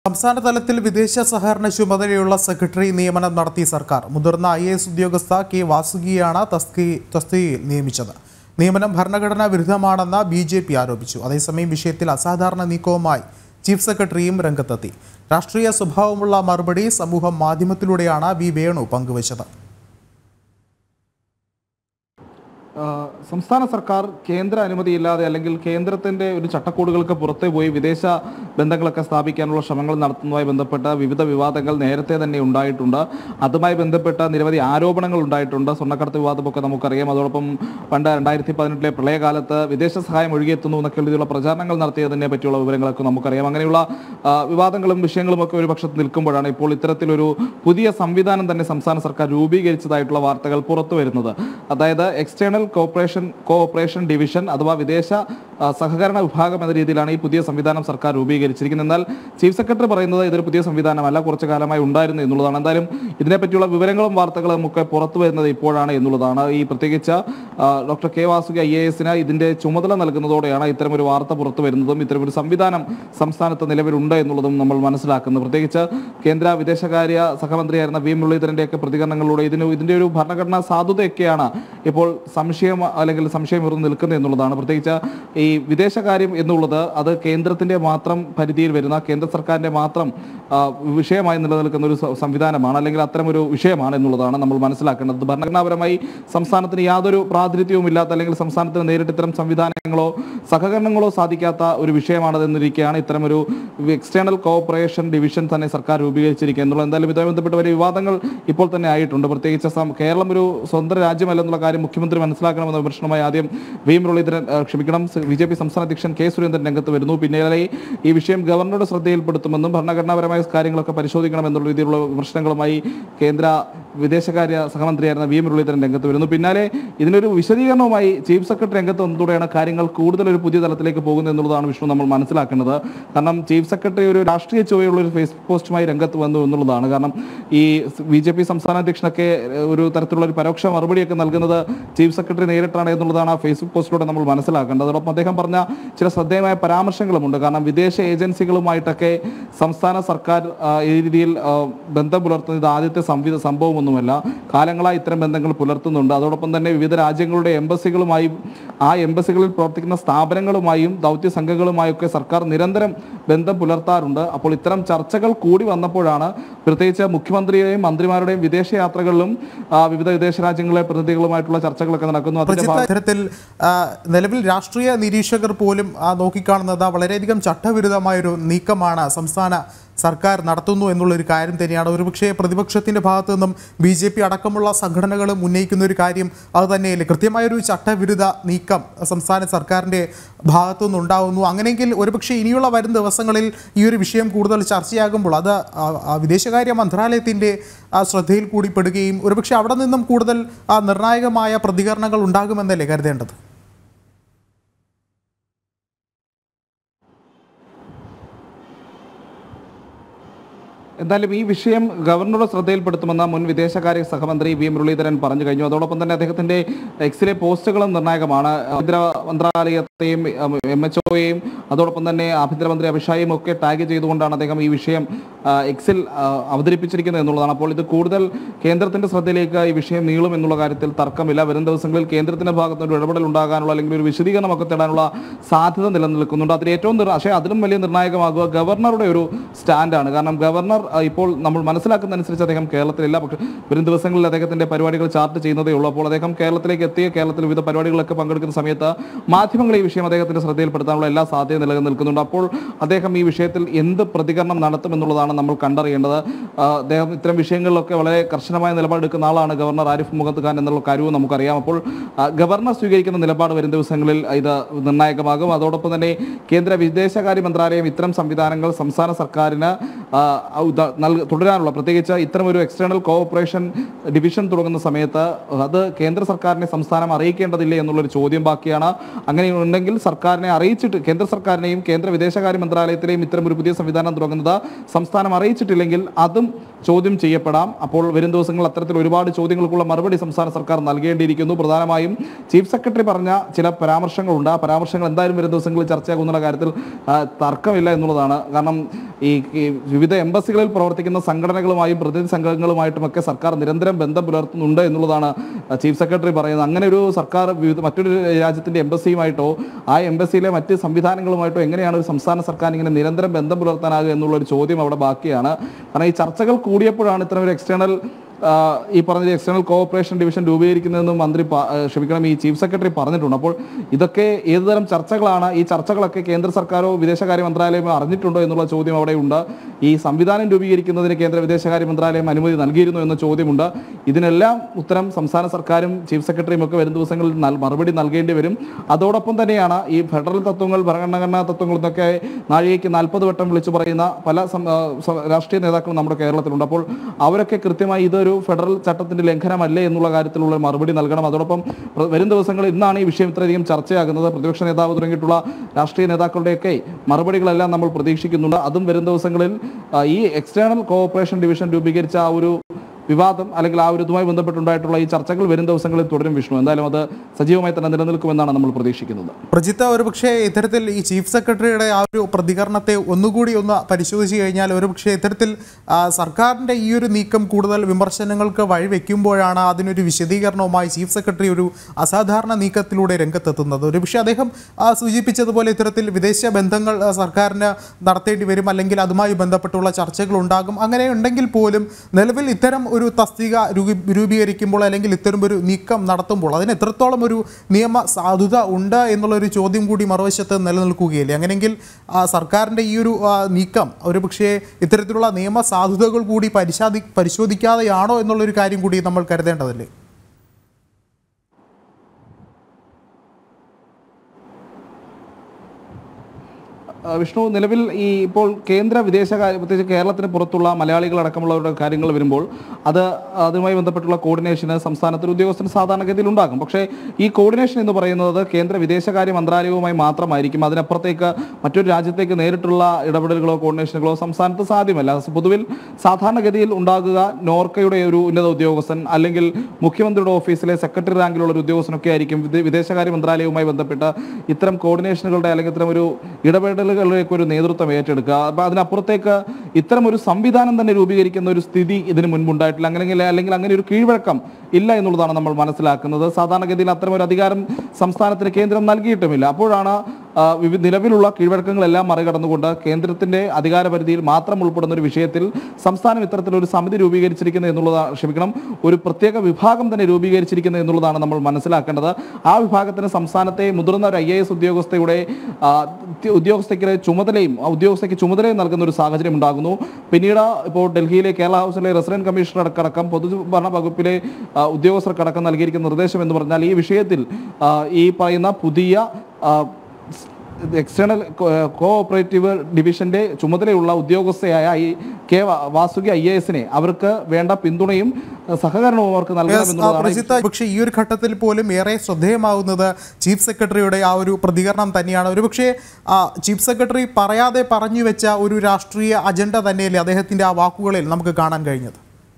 സംസ്ഥാന തലത്തിൽ വിദേശ സഹകരണ ചുമതലയുള്ള സെക്രട്ടറി നിയമനം നടത്തി സർക്കാർ മുതിർന്ന ഐ എസ് ഉദ്യോഗസ്ഥ കെ വാസുകിയാണ് തസ്തി തസ്തികയിൽ നിയമിച്ചത് നിയമനം ഭരണഘടനാ വിരുദ്ധമാണെന്ന് ബി ജെ പി ആരോപിച്ചു അതേസമയം വിഷയത്തിൽ അസാധാരണ നീക്കവുമായി ചീഫ് സെക്രട്ടറിയും രംഗത്തെത്തി രാഷ്ട്രീയ സ്വഭാവമുള്ള മറുപടി സമൂഹ മാധ്യമത്തിലൂടെയാണ് വി വേണു പങ്കുവച്ചത് ആ, സംസ്ഥാന സർക്കാർ കേന്ദ്ര അനുമതിയില്ലാതെ അല്ലെങ്കിൽ കേന്ദ്രത്തിന്റെ ഒരു ചട്ടക്കൂടുകൾക്ക് പുറത്തെ പോയി വിദേശ ബന്ധങ്ങളൊക്കെ സ്ഥാപിക്കാനുള്ള ശ്രമങ്ങൾ നടത്തുന്നതുമായി ബന്ധപ്പെട്ട വിവിധ വിവാദങ്ങൾ നേരത്തെ തന്നെ ഉണ്ടായിട്ടുണ്ട് അതുമായി ബന്ധപ്പെട്ട നിരവധി ആരോപണങ്ങൾ ഉണ്ടായിട്ടുണ്ട് സ്വർണ്ണക്കടത്ത് വിവാദമൊക്കെ നമുക്കറിയാം അതോടൊപ്പം പണ്ട് രണ്ടായിരത്തി പതിനെട്ടിലെ പ്രളയകാലത്ത് വിദേശ സഹായം ഒഴുകിയെത്തുന്നു എന്നൊക്കെ രീതിയിലുള്ള പ്രചാരണങ്ങൾ നടത്തിയതിനെ പറ്റിയുള്ള വിവരങ്ങളൊക്കെ നമുക്കറിയാം അങ്ങനെയുള്ള ആ, വിവാദങ്ങളും വിഷയങ്ങളും ഒക്കെ ഒരു പക്ഷത്ത് നിൽക്കുമ്പോഴാണ് ഇപ്പോൾ ഇത്തരത്തിലൊരു പുതിയ സംവിധാനം തന്നെ സംസ്ഥാന സർക്കാർ രൂപീകരിച്ചതായിട്ടുള്ള വാർത്തകൾ പുറത്തു വരുന്നത് അതായത് എക്സ്റ്റേണൽ കോപ്പറേഷൻ കോഓപ്പറേഷൻ ഡിവിഷൻ അഥവാ വിദേശ ആ, സഹകരണ വിഭാഗം എന്ന രീതിയിലാണ് ഈ പുതിയ സംവിധാനം സർക്കാർ രൂപീകരിച്ചിരിക്കുന്നത് എന്നാൽ ചീഫ് സെക്രട്ടറി പറയുന്നത് ഇതൊരു പുതിയ സംവിധാനമല്ല കുറച്ചു കാലമായി ഉണ്ടായിരുന്നു എന്നുള്ളതാണ് എന്തായാലും ഇതിനെപ്പറ്റിയുള്ള വിവരങ്ങളും വാർത്തകളും ഒക്കെ പുറത്തു വരുന്നത് ഇപ്പോഴാണ് എന്നുള്ളതാണ് ഈ പ്രത്യേകിച്ച് ആ, doctor K Vasuki I A എസിന് ഇതിന്റെ ചുമതല നൽകുന്നതോടെയാണ് ഇത്തരമൊരു വാർത്ത പുറത്തു വരുന്നതും ഇത്തരമൊരു സംവിധാനം സംസ്ഥാനത്ത് നിലവിലുണ്ട് എന്നുള്ളതും നമ്മൾ മനസ്സിലാക്കുന്നത് പ്രത്യേകിച്ച് കേന്ദ്ര വിദേശകാര്യ സഹമന്ത്രിയായിരുന്ന വി മുരളീധരന്റെയൊക്കെ പ്രതികരണങ്ങളിലൂടെ ഇതിന് ഇതിന്റെ ഒരു ഭരണഘടനാ സാധുതയൊക്കെയാണ് ഇപ്പോൾ സംശയം അല്ലെങ്കിൽ സംശയം ഉയർന്നു നിൽക്കുന്നത് എന്നുള്ളതാണ് പ്രത്യേകിച്ച് ഈ വിദേശകാര്യം എന്നുള്ളത് അത് കേന്ദ്രത്തിന്റെ മാത്രം പരിധിയിൽ വരുന്ന കേന്ദ്ര സർക്കാരിന്റെ മാത്രം ആ, വിഷയമായി നിലനിൽക്കുന്ന ഒരു സ- സംവിധാനമാണ് അല്ലെങ്കിൽ അത്തരം ഒരു വിഷയമാണ് എന്നുള്ളതാണ് നമ്മൾ മനസ്സിലാക്കേണ്ടത് ഭരണഘടനാപരമായി സംസ്ഥാനത്തിന് യാതൊരു പ്രാതിനിധ്യവും ഇല്ലാത്ത അല്ലെങ്കിൽ സംസ്ഥാനത്തിന് നേരിട്ട് ഇത്തരം സംവിധാനങ്ങളോ സഹകരണങ്ങളോ സാധിക്കാത്ത ഒരു വിഷയമാണെന്നിരിക്കെയാണ് ഇത്തരം ഒരു എക്സ്റ്റേണൽ കോഓപ്പറേഷൻ ഡിവിഷൻ തന്നെ സർക്കാർ രൂപീകരിച്ചിരിക്കുക എന്നുള്ളത് എന്തായാലും ഇതുമായി ബന്ധപ്പെട്ട വലിയ വിവാദങ്ങൾ ഇപ്പോൾ തന്നെ ആയിട്ടുണ്ട് പ്രത്യേകിച്ച് സം- കേരളം ഒരു സ്വതന്ത്ര രാജ്യമല്ലെന്നുള്ള കാര്യം മുഖ്യമന്ത്രി മനസ്സിലാക്കണമെന്ന വിമർശനമായി ആദ്യം വി മുരളീധരൻ ആ, ക്ഷമിക്കണം ബി ജെ പി സംസ്ഥാന അധ്യക്ഷൻ കെ സുരേന്ദ്രൻ രംഗത്ത് വരുന്നു പിന്നാലെ ഈ വിഷയം ഗവർണറുടെ ശ്രദ്ധയിൽപ്പെടുത്തുമെന്നും ഭരണഘടനാപരമായ കാര്യങ്ങളൊക്കെ പരിശോധിക്കണമെന്നുള്ള രീതിയിലുള്ള വിമർശനങ്ങളുമായി കേന്ദ്ര വിദേശകാര്യ സഹമന്ത്രിയായിരുന്ന വി മുരളീധരൻ രംഗത്ത് വരുന്നു പിന്നാലെ ഇതിനൊരു വിശദീകരണവുമായി ചീഫ് സെക്രട്ടറി രംഗത്ത് വന്നതോടെയാണ് കാര്യങ്ങൾ കൂടുതൽ ഒരു പുതിയ തലത്തിലേക്ക് പോകുന്നത് എന്നുള്ളതാണ് വിഷ്ണു നമ്മൾ മനസ്സിലാക്കേണ്ടത് കാരണം ചീഫ് സെക്രട്ടറി ഒരു രാഷ്ട്രീയ ചുവയുള്ള ഒരു ഫേസ്ബുക്ക് പോസ്റ്റുമായി രംഗത്ത് വന്നു എന്നുള്ളതാണ് കാരണം ഈ ബി ജെ പി സംസ്ഥാന അധ്യക്ഷനൊക്കെ ഏഹ്, ഒരു തരത്തിലുള്ള ഒരു പരോക്ഷ മറുപടിയൊക്കെ നൽകുന്നത് ചീഫ് സെക്രട്ടറി നേരിട്ടാണ് എന്നുള്ളതാണ് ആ ഫേസ്ബുക്ക് പോസ്റ്റിലൂടെ നമ്മൾ മനസ്സിലാക്കേണ്ടത് അതോടൊപ്പം അദ്ദേഹം പറഞ്ഞ ചില ശ്രദ്ധേയമായ പരാമർശങ്ങളുമുണ്ട് കാരണം വിദേശ ഏജൻസികളുമായിട്ടൊക്കെ സംസ്ഥാന സർക്കാർ ആ, ഈ രീതിയിൽ ആ, ബന്ധം പുലർത്തുന്നത് ഇത് ആദ്യത്തെ സംവിധ സംഭവമൊന്നുമല്ല കാലങ്ങളായി ഇത്തരം ബന്ധങ്ങൾ പുലർത്തുന്നുണ്ട് അതോടൊപ്പം തന്നെ വിവിധ രാജ്യങ്ങളുടെ എംബസികളുമായി ആ എംബസികളിൽ പ്രവർത്തിക്കുന്ന സ്ഥാപനങ്ങളുമായും ദൗത്യ സംഘങ്ങളുമായും ഒക്കെ സർക്കാർ നിരന്തരം ബന്ധം പുലർത്താറുണ്ട് അപ്പോൾ ഇത്തരം ചർച്ചകൾ കൂടി വന്നപ്പോഴാണ് പ്രത്യേകിച്ച് മുഖ്യമന്ത്രിയുടെയും മന്ത്രിമാരുടെയും വിദേശയാത്രകളിലും ആ, വിവിധ വിദേശ രാജ്യങ്ങളിലെ പ്രതിനിധികളുമായിട്ടുള്ള ചർച്ചകളൊക്കെ നടക്കുന്നു അതിന്റെ പ്രജിത്ത് ഇത്തരത്തിൽ ആ, നിലവിൽ രാഷ്ട്രീയ നിരീക്ഷകർ പോലും ആ, നോക്കിക്കാണുന്നത് വളരെയധികം ചട്ടവിരുദ്ധമായൊരു നീക്കമാണ് സംസ്ഥാന സർക്കാർ നടത്തുന്നു എന്നുള്ളൊരു കാര്യം തന്നെയാണ് ഒരുപക്ഷെ പ്രതിപക്ഷത്തിന്റെ ഭാഗത്തു നിന്നും ബി ജെ പി അടക്കമുള്ള സംഘടനകളും ഉന്നയിക്കുന്ന ഒരു കാര്യം അത് തന്നെയല്ലേ കൃത്യമായൊരു ചട്ടവിരുദ്ധ നീക്കം സംസ്ഥാന സർക്കാരിന്റെ ഭാഗത്തു നിന്നുണ്ടാകുന്നു അങ്ങനെയെങ്കിൽ ഒരുപക്ഷെ ഇനിയുള്ള വരും ദിവസങ്ങളിൽ ഈ ഒരു വിഷയം കൂടുതൽ ചർച്ചയാകുമ്പോൾ അത് ആ, ആ, വിദേശകാര്യ മന്ത്രാലയത്തിന്റെ ആ, ശ്രദ്ധയിൽ കൂടി പെടുകയും ഒരുപക്ഷെ അവിടെ നിന്നും കൂടുതൽ ആ, നിർണായകമായ പ്രതികരണങ്ങൾ ഉണ്ടാകുമെന്നല്ലേ കരുതേണ്ടത് എന്തായാലും ഈ വിഷയം ഗവർണറുടെ ശ്രദ്ധയിൽപ്പെടുത്തുമെന്ന് മുൻ വിദേശകാര്യ സഹമന്ത്രി വി മുരളീധരൻ പറഞ്ഞു കഴിഞ്ഞു അതോടൊപ്പം തന്നെ അദ്ദേഹത്തിന്റെ എക്സിലെ പോസ്റ്റുകളും നിർണായകമാണ് ആഭ്യന്തര മന്ത്രാലയത്തെയും എം എച്ച് ഒയെയും അതോടൊപ്പം തന്നെ ആഭ്യന്തരമന്ത്രി അമിത്ഷായും ഒക്കെ ടാഗ് ചെയ്തുകൊണ്ടാണ് അദ്ദേഹം ഈ വിഷയം ആ, എക്സിൽ ആ, അവതരിപ്പിച്ചിരിക്കുന്നത് എന്നുള്ളതാണ് അപ്പോൾ ഇത് കൂടുതൽ കേന്ദ്രത്തിന്റെ ശ്രദ്ധയിലേക്ക് ഈ വിഷയം നീളും എന്നുള്ള കാര്യത്തിൽ തർക്കമില്ല വരും ദിവസങ്ങളിൽ കേന്ദ്രത്തിന്റെ ഭാഗത്ത് ഒരു ഇടപെടൽ ഉണ്ടാകാനുള്ള അല്ലെങ്കിൽ ഒരു വിശദീകരണമൊക്കെ തേടാനുള്ള സാധ്യത നിലനിൽക്കുന്നുണ്ട് അതിൽ ഏറ്റവും നിർ- പക്ഷേ അതിലും വലിയ നിർണായകമാകുക ഗവർണറുടെ ഒരു സ്റ്റാൻഡാണ് കാരണം ഗവർണർ ആ, ഇപ്പോൾ നമ്മൾ മനസ്സിലാക്കുന്ന അനുസരിച്ച് അദ്ദേഹം കേരളത്തിലില്ല പക്ഷേ വരും ദിവസങ്ങളിൽ അദ്ദേഹത്തിന്റെ പരിപാടികൾ ചാർട്ട് ചെയ്യുന്നതേ ഉള്ളൂ അപ്പോൾ അദ്ദേഹം കേരളത്തിലേക്ക് എത്തിയ കേരളത്തിൽ വിവിധ പരിപാടികളൊക്കെ പങ്കെടുക്കുന്ന സമയത്ത് മാധ്യമങ്ങൾ ഈ വിഷയം അദ്ദേഹത്തിന്റെ ശ്രദ്ധയിൽപ്പെടുത്താനുള്ള എല്ലാ സാധ്യതയും നിലനിൽക്കുന്നുണ്ട് അപ്പോൾ അദ്ദേഹം ഈ വിഷയത്തിൽ എന്ത് പ്രതികരണം നടത്തുമെന്നുള്ളതാണ് നമ്മൾ കണ്ടറിയേണ്ടത് ആ, അദ്ദേഹം ഇത്തരം വിഷയങ്ങളിലൊക്കെ വളരെ കർശനമായ നിലപാടെടുക്കുന്ന ആളാണ് ഗവർണർ ആരിഫ് മുഹമ്മദ് ഖാൻ എന്നുള്ള കാര്യവും നമുക്കറിയാം അപ്പോൾ ആ, ഗവർണർ സ്വീകരിക്കുന്ന നിലപാട് വരും ദിവസങ്ങളിൽ ഇത് നിർണായകമാകും അതോടൊപ്പം തന്നെ കേന്ദ്ര വിദേശകാര്യ മന്ത്രാലയം ഇത്തരം സംവിധാനങ്ങൾ സംസ്ഥാന സർക്കാരിന് ആ, ഔ- നൽക- തുടരാനുള്ള പ്രത്യേകിച്ച് ഇത്തരം ഒരു എക്സ്റ്റേണൽ കോഓപ്പറേഷൻ ഡിവിഷൻ തുടങ്ങുന്ന സമയത്ത് അത് കേന്ദ്ര സർക്കാരിനെ സംസ്ഥാനം അറിയിക്കേണ്ടതില്ലേ എന്നുള്ളൊരു ചോദ്യം ബാക്കിയാണ് അങ്ങനെ ഉണ്ടെങ്കിൽ സർക്കാരിനെ അറിയിച്ചിട്ട് കേന്ദ്ര സർക്കാരിനെയും കേന്ദ്ര വിദേശകാര്യ മന്ത്രാലയത്തിലെയും ഇത്തരം ഒരു പുതിയ സംവിധാനം തുടങ്ങുന്നത് സംസ്ഥാനം അറിയിച്ചിട്ടില്ലെങ്കിൽ അതും ചോദ്യം ചെയ്യപ്പെടാം അപ്പോൾ വരും ദിവസങ്ങളിൽ അത്തരത്തിൽ ഒരുപാട് ചോദ്യങ്ങൾക്കുള്ള മറുപടി സംസ്ഥാന സർക്കാർ നൽകേണ്ടിയിരിക്കുന്നു പ്രധാനമായും ചീഫ് സെക്രട്ടറി പറഞ്ഞ ചില പരാമർശങ്ങളുണ്ട് ആ പരാമർശങ്ങൾ എന്തായാലും വരും ദിവസങ്ങളിൽ ചർച്ചയാകുന്നുള്ള കാര്യത്തിൽ ആ, തർക്കമില്ല എന്നുള്ളതാണ് കാരണം ഈ ഈ വിവിധ എംബസികളിൽ പ്രവർത്തിക്കുന്ന സംഘടനകളുമായും പ്രതിനിധി സംഘങ്ങളുമായിട്ടുമൊക്കെ സർക്കാർ നിരന്തരം ബന്ധം പുലർത്തുന്നുണ്ട് എന്നുള്ളതാണ് ചീഫ് സെക്രട്ടറി പറയുന്നത് അങ്ങനെ ഒരു സർക്കാർ വിവിധ മറ്റൊരു രാജ്യത്തിന്റെ എംബസിയുമായിട്ടോ ആ എംബസിയിലെ മറ്റ് സംവിധാനങ്ങളുമായിട്ടോ എങ്ങനെയാണ് ഒരു സംസ്ഥാന സർക്കാർ ഇങ്ങനെ നിരന്തരം ബന്ധം പുലർത്താനാകുക എന്നുള്ള ഒരു ചോദ്യം അവിടെ ബാക്കിയാണ് കാരണം ഈ ചർച്ചകൾ കൂടിയപ്പോഴാണ് ഇത്തരം ഒരു എക്സ്റ്റേണൽ ആ, ഈ പറഞ്ഞ എക്സ്റ്റേണൽ കോഓപ്പറേഷൻ ഡിവിഷൻ രൂപീകരിക്കുന്നതെന്നും മന്ത്രി പ- ആ, ക്ഷമിക്കണം ഈ ചീഫ് സെക്രട്ടറി പറഞ്ഞിട്ടുണ്ട് അപ്പോൾ ഇതൊക്കെ ഏതുതരം ചർച്ചകളാണ് ഈ ചർച്ചകളൊക്കെ കേന്ദ്ര സർക്കാരോ വിദേശകാര്യ മന്ത്രാലയമോ അറിഞ്ഞിട്ടുണ്ടോ എന്നുള്ള ചോദ്യം അവിടെയുണ്ട് ഈ സംവിധാനം രൂപീകരിക്കുന്നതിന് കേന്ദ്ര വിദേശകാര്യ മന്ത്രാലയം അനുമതി നൽകിയിരുന്നു എന്ന ചോദ്യമുണ്ട് ഇതിനെല്ലാം ഉത്തരം സംസ്ഥാന സർക്കാരും ചീഫ് സെക്രട്ടറിയും ഒക്കെ വരും ദിവസങ്ങളിൽ നൽ- മറുപടി നൽകേണ്ടി വരും അതോടൊപ്പം തന്നെയാണ് ഈ ഫെഡറൽ തത്വങ്ങൾ ഭരണഘടനാ തത്വങ്ങൾ എന്നൊക്കെ നാഴികയ്ക്ക് നാൽപ്പത് വട്ടം വിളിച്ചു പറയുന്ന പല സം- ആ, സ- രാഷ്ട്രീയ നേതാക്കളും നമ്മുടെ കേരളത്തിലുണ്ട് അപ്പോൾ അവരൊക്കെ കൃത്യമായി ഇതൊരു ഫെഡറൽ ചട്ടത്തിന്റെ ലംഘനമല്ലേ എന്നുള്ള കാര്യത്തിലുള്ള മറുപടി നൽകണം അതോടൊപ്പം പ്ര- വരും ദിവസങ്ങളിൽ ഇന്നാണ് ഈ വിഷയം ഇത്രയധികം ചർച്ചയാകുന്നത് പ്രതിപക്ഷ നേതാവ് തുടങ്ങിയിട്ടുള്ള രാഷ്ട്രീയ നേതാക്കളുടെയൊക്കെ മറുപടികളെല്ലാം നമ്മൾ പ്രതീക്ഷിക്കുന്നുണ്ട് അതും വരും ദിവസങ്ങളിൽ ആ, ഈ എക്സ്റ്റേണൽ കോഓപ്പറേഷൻ ഡിവിഷൻ രൂപീകരിച്ച ആ ഒരു വിവാദം അല്ലെങ്കിൽ ആ ഒരു ഇതുമായി ബന്ധപ്പെട്ടുണ്ടായിട്ടുള്ള ഈ ചർച്ചകൾ വരും ദിവസങ്ങളിൽ തുടരും വിഷ്ണു എന്തായാലും അത് സജീവമായി തന്നെ നിലനിൽക്കുമെന്നാണ് നമ്മൾ പ്രതീക്ഷിക്കുന്നത് പ്രജിത്ത ഒരുപക്ഷെ ഇത്തരത്തിൽ ഈ ചീഫ് സെക്രട്ടറിയുടെ ആ ഒരു പ്രതികരണത്തെ ഒന്നുകൂടി ഒന്ന് പരിശോധിച്ച് കഴിഞ്ഞാൽ ഒരുപക്ഷെ ഇത്തരത്തിൽ ആ, സർക്കാരിൻ്റെ ഈ ഒരു നീക്കം കൂടുതൽ വിമർശനങ്ങൾക്ക് വഴിവെക്കുമ്പോഴാണ് അതിനൊരു വിശദീകരണവുമായി ചീഫ് സെക്രട്ടറി ഒരു അസാധാരണ നീക്കത്തിലൂടെ രംഗത്തെത്തുന്നത് ഒരുപക്ഷെ അദ്ദേഹം ആ, സൂചിപ്പിച്ചതുപോലെ ഇത്തരത്തിൽ വിദേശ ബന്ധങ്ങൾ ആ, സർക്കാരിന് നടത്തേണ്ടി വരും അല്ലെങ്കിൽ അതുമായി ബന്ധപ്പെട്ടുള്ള ചർച്ചകൾ ഉണ്ടാകും അങ്ങനെ ഉണ്ടെങ്കിൽ പോലും നിലവിൽ ഇത്തരം ഒരു തസ്തിക രൂപീ- രൂപീകരിക്കുമ്പോൾ അല്ലെങ്കിൽ ഇത്തരം ഒരു നീക്കം നടത്തുമ്പോൾ അതിന് എത്രത്തോളം ഒരു നിയമ സാധുത ഉണ്ട് എന്നുള്ളൊരു ചോദ്യം കൂടി മറുവശത്ത് നിലനിൽക്കുകയില്ലേ അങ്ങനെയെങ്കിൽ ആ, സർക്കാരിൻ്റെ ഈ ഒരു ആ, നീക്കം ഒരു പക്ഷേ ഇത്തരത്തിലുള്ള നിയമ സാധുതകൾ കൂടി പരിശോധി പരിശോധിക്കാതെയാണോ എന്നുള്ളൊരു കാര്യം കൂടി നമ്മൾ കരുതേണ്ടതല്ലേ ആ, വിഷ്ണു നിലവിൽ ഈ ഇപ്പോൾ കേന്ദ്ര വിദേശകാര്യ പ്രത്യേകിച്ച് കേരളത്തിന് പുറത്തുള്ള മലയാളികൾ അടക്കമുള്ളവരുടെ കാര്യങ്ങൾ വരുമ്പോൾ അത് അതുമായി ബന്ധപ്പെട്ടുള്ള കോർഡിനേഷന് സംസ്ഥാനത്തിൽ ഉദ്യോഗസ്ഥന് സാധാരണഗതിയിൽ ഉണ്ടാകും പക്ഷേ ഈ കോർഡിനേഷൻ എന്ന് പറയുന്നത് കേന്ദ്ര വിദേശകാര്യ മന്ത്രാലയവുമായി മാത്രമായിരിക്കും അതിനപ്പുറത്തേക്ക് മറ്റൊരു രാജ്യത്തേക്ക് നേരിട്ടുള്ള ഇടപെടലുകളോ കോർഡിനേഷനുകളോ സംസ്ഥാനത്ത് സാധ്യമല്ല പൊതുവിൽ സാധാരണഗതിയിൽ ഉണ്ടാകുക നോർക്കയുടെ ഒരു ഉന്നത ഉദ്യോഗസ്ഥൻ അല്ലെങ്കിൽ മുഖ്യമന്ത്രിയുടെ ഓഫീസിലെ സെക്രട്ടറി റാങ്കിലുള്ള ഒരു ഉദ്യോഗസ്ഥനൊക്കെ ആയിരിക്കും വിദേ- വിദേശകാര്യ മന്ത്രാലയവുമായി ബന്ധപ്പെട്ട് ഇത്തരം കോർഡിനേഷനുകളുടെ അല്ലെങ്കിൽ ഇത്തരം ഒരു ഇടപെടലുകളിലേക്ക് ഒരു നേതൃത്വം ഏറ്റെടുക്കുക അപ്പോൾ അതിനപ്പുറത്തേക്ക് ഇത്തരം ഒരു സംവിധാനം തന്നെ രൂപീകരിക്കുന്ന ഒരു സ്ഥിതി ഇതിന് മുൻപുണ്ടായിട്ടില്ല അങ്ങനെ അല്ലെങ്കിൽ അങ്ങനെ ഒരു കീഴ്വഴക്കം ഇല്ല എന്നുള്ളതാണ് നമ്മൾ മനസ്സിലാക്കുന്നത് സാധാരണഗതിയിൽ അത്തരം ഒരു അധികാരം സംസ്ഥാനത്തിന് കേന്ദ്രം നൽകിയിട്ടുമില്ല അപ്പോഴാണ് ആ, വിവി- നിലവിലുള്ള കീഴ്വഴക്കങ്ങളെല്ലാം മറികടന്നുകൊണ്ട് കേന്ദ്രത്തിന്റെ അധികാര പരിധിയിൽ മാത്രം ഉൾപ്പെടുന്ന ഒരു വിഷയത്തിൽ സംസ്ഥാനം ഇത്തരത്തിലൊരു സമിതി രൂപീകരിച്ചിരിക്കുന്നത് എന്നുള്ളതാണ് ക്ഷമിക്കണം ഒരു പ്രത്യേക വിഭാഗം തന്നെ രൂപീകരിച്ചിരിക്കുന്നത് എന്നുള്ളതാണ് നമ്മൾ മനസ്സിലാക്കേണ്ടത് ആ വിഭാഗത്തിന് സംസ്ഥാനത്തെ മുതിർന്ന ഒരു ഐ എ എസ് ഉദ്യോഗസ്ഥയുടെ ആ, ഉദ്യ- ഉദ്യോഗസ്ഥയ്ക്ക് ചുമതലയും ആ ഉദ്യോഗസ്ഥയ്ക്ക് ചുമതലയും നൽകുന്ന ഒരു സാഹചര്യം ഉണ്ടാകുന്നു പിന്നീട് ഇപ്പോൾ ഡൽഹിയിലെ കേരള ഹൗസിലെ റെസിഡന്റ് കമ്മീഷണർ അടക്കം പൊതുഭരണ വകുപ്പിലെ ആ, ഉദ്യോഗസ്ഥർക്കടക്കം നൽകിയിരിക്കുന്ന നിർദ്ദേശം എന്ന് പറഞ്ഞാൽ ഈ വിഷയത്തിൽ ആ, ഈ പറയുന്ന പുതിയ ആ, എക്സ്റ്റേണൽ കോഓപ്പറേറ്റീവ് ഡിവിഷന്റെ ചുമതലയുള്ള ഉദ്യോഗസ്ഥയായ ഈ കെ വാ- വാസുകി ഐ എ എസിനെ അവർക്ക് വേണ്ട പിന്തുണയും അഹ് സഹകരണവും അവർക്ക് Yes, ആ, നൽകണമെന്നുള്ളതാണ് പ്രജിത്ത പക്ഷേ ഈ ഒരു ഘട്ടത്തിൽ പോലും ഏറെ ശ്രദ്ധേയമാവുന്നത് ചീഫ് സെക്രട്ടറിയുടെ ആ ഒരു പ്രതികരണം തന്നെയാണ് ഒരുപക്ഷെ ആ, ചീഫ് സെക്രട്ടറി പറയാതെ പറഞ്ഞു വെച്ച ഒരു രാഷ്ട്രീയ അജണ്ട തന്നെയല്ലേ അദ്ദേഹത്തിന്റെ ആ വാക്കുകളിൽ നമുക്ക് കാണാൻ കഴിഞ്ഞത്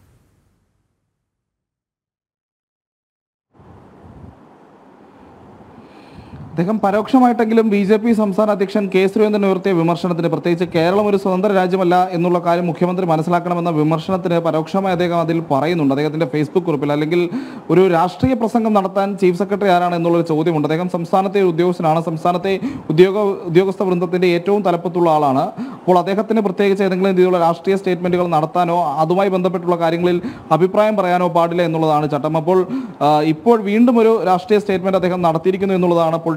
അദ്ദേഹം പരോക്ഷമായിട്ടെങ്കിലും ബി ജെ പി സംസ്ഥാന അധ്യക്ഷൻ കെ സുരേന്ദ്രൻ ഉയർത്തിയ വിമർശനത്തിന് പ്രത്യേകിച്ച് കേരളം ഒരു സ്വതന്ത്ര രാജ്യമല്ല എന്നുള്ള കാര്യം മുഖ്യമന്ത്രി മനസ്സിലാക്കണമെന്ന വിമർശനത്തിന് പരോക്ഷമായി അദ്ദേഹം അതിൽ പറയുന്നുണ്ട് അദ്ദേഹത്തിന്റെ ഫേസ്ബുക്ക് കുറിപ്പിൽ അല്ലെങ്കിൽ ഒരു രാഷ്ട്രീയ പ്രസംഗം നടത്താൻ ചീഫ് സെക്രട്ടറി ആരാണ് എന്നുള്ളൊരു ചോദ്യമുണ്ട് അദ്ദേഹം സംസ്ഥാനത്തെ ഒരു ഉദ്യോഗസ്ഥനാണ് സംസ്ഥാനത്തെ ഉദ്യോഗ ഉദ്യോഗസ്ഥ വൃന്ദത്തിന്റെ ഏറ്റവും തലപ്പത്തുള്ള ആളാണ് അപ്പോൾ അദ്ദേഹത്തിന് പ്രത്യേകിച്ച് ഏതെങ്കിലും രീതിയിലുള്ള രാഷ്ട്രീയ സ്റ്റേറ്റ്മെന്റുകൾ നടത്താനോ അതുമായി ബന്ധപ്പെട്ടുള്ള കാര്യങ്ങളിൽ അഭിപ്രായം പറയാനോ പാടില്ല എന്നുള്ളതാണ് ചട്ടം അപ്പോൾ ആ, ഇപ്പോൾ വീണ്ടും ഒരു രാഷ്ട്രീയ സ്റ്റേറ്റ്മെന്റ് അദ്ദേഹം നടത്തിയിരിക്കുന്നു എന്നുള്ളതാണ് പൊളിറ്റിക്കൽ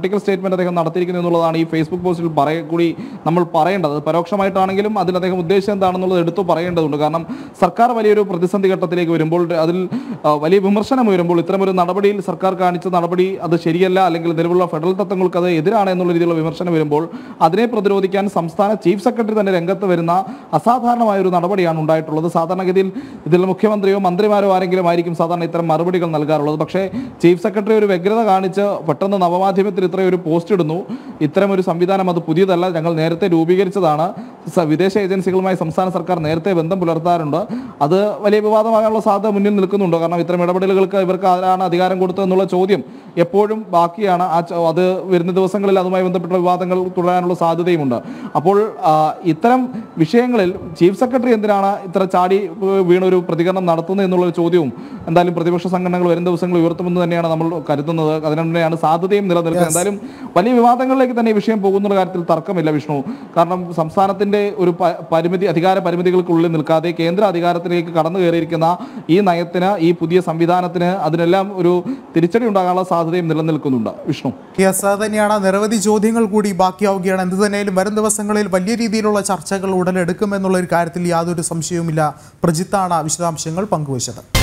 പൊളിറ്റിക്കൽ സ്റ്റേറ്റ്മെന്റ് അദ്ദേഹം നടത്തിയിരിക്കുന്നു എന്നുള്ളതാണ് ഈ ഫേസ്ബുക്ക് പോസ്റ്റിൽ പറയ കൂടി നമ്മൾ പറയേണ്ടത് അത് പരോക്ഷമായിട്ടാണെങ്കിലും അതിൽ അദ്ദേഹം ഉദ്ദേശം എന്താണെന്നുള്ളത് എടുത്തു പറയേണ്ടതുണ്ട് കാരണം സർക്കാർ വലിയൊരു പ്രതിസന്ധി ഘട്ടത്തിലേക്ക് വരുമ്പോൾ അതിൽ ആ, വലിയ വിമർശനം ഉയരുമ്പോൾ ഇത്തരമൊരു നടപടിയിൽ സർക്കാർ കാണിച്ച നടപടി അത് ശരിയല്ല അല്ലെങ്കിൽ നിലവിലുള്ള ഫെഡറൽ തത്വങ്ങൾക്ക് അത് എതിരാണ് എന്നുള്ള രീതിയിലുള്ള വിമർശനം വരുമ്പോൾ അതിനെ പ്രതിരോധിക്കാൻ സംസ്ഥാന ചീഫ് സെക്രട്ടറി തന്നെ രംഗത്ത് വരുന്ന അസാധാരണമായ ഒരു നടപടിയാണ് ഉണ്ടായിട്ടുള്ളത് സാധാരണഗതിയിൽ ഇതിൽ മുഖ്യമന്ത്രിയോ മന്ത്രിമാരോ ആരെങ്കിലും ആയിരിക്കും സാധാരണ ഇത്തരം മറുപടികൾ നൽകാറുള്ളത് പക്ഷേ ചീഫ് സെക്രട്ടറി ഒരു വ്യഗ്രത കാണിച്ച് പെട്ടെന്ന് നവമാധ്യമത്തിൽ ഇത്രയും ഒരു പോസ്റ്റ് ഇടുന്നു ഇത്തരം ഒരു സംവിധാനം അത് പുതിയതല്ല ഞങ്ങൾ നേരത്തെ രൂപീകരിച്ചതാണ് സ- വിദേശ ഏജൻസികളുമായി സംസ്ഥാന സർക്കാർ നേരത്തെ ബന്ധം പുലർത്താറുണ്ട് അത് വലിയ വിവാദമാകാനുള്ള സാധ്യത മുന്നിൽ നിൽക്കുന്നുണ്ട് കാരണം ഇത്തരം ഇടപെടലുകൾക്ക് ഇവർക്ക് ആരാണ് അധികാരം കൊടുത്തതെന്നുള്ള ചോദ്യം എപ്പോഴും ബാക്കിയാണ് ആ ചോ- അത് വരുന്ന ദിവസങ്ങളിൽ അതുമായി ബന്ധപ്പെട്ട വിവാദങ്ങൾ തുടരാനുള്ള സാധ്യതയുമുണ്ട് അപ്പോൾ ആ, ഇത്തരം വിഷയങ്ങളിൽ ചീഫ് സെക്രട്ടറി എന്തിനാണ് ഇത്ര ചാടി ഏഹ്, വീണൊരു പ്രതികരണം നടത്തുന്നത് എന്നുള്ള ഒരു ചോദ്യവും എന്തായാലും പ്രതിപക്ഷ സംഘടനകൾ വരും ദിവസങ്ങളിൽ ഉയർത്തുമെന്ന് തന്നെയാണ് നമ്മൾ കരുതുന്നത് അതിനു തന്നെയാണ് സാധ്യതയും നിലനിൽക്കുന്നത് എന്തായാലും വലിയ വിവാദങ്ങളിലേക്ക് തന്നെ ഈ വിഷയം പോകുന്ന കാര്യത്തിൽ തർക്കമില്ല വിഷ്ണു കാരണം സംസ്ഥാനത്തിന്റെ ഒരു പ- പരിമിതി അധികാര പരിമിതികൾക്കുള്ളിൽ നിൽക്കാതെ കേന്ദ്ര അധികാരത്തിലേക്ക് കടന്നു കയറിയിരിക്കുന്ന ഈ നയത്തിന് ഈ പുതിയ സംവിധാനത്തിന് അതിനെല്ലാം ഒരു തിരിച്ചടി ഉണ്ടാകാനുള്ള സാധ്യതയും നിലനിൽക്കുന്നുണ്ട് വിഷ്ണു യെസ് അത് തന്നെയാണ് നിരവധി ചോദ്യങ്ങൾ കൂടി ബാക്കിയാവുകയാണ് എന്ത് തന്നെയാലും വരും ദിവസങ്ങളിൽ വലിയ രീതിയിലുള്ള ചർച്ചകൾ ഉടലെടുക്കുമെന്നുള്ള ഒരു കാര്യത്തിൽ യാതൊരു സംശയവുമില്ല പ്രജിത്താണ് വിശദാംശങ്ങൾ പങ്കുവച്ചത്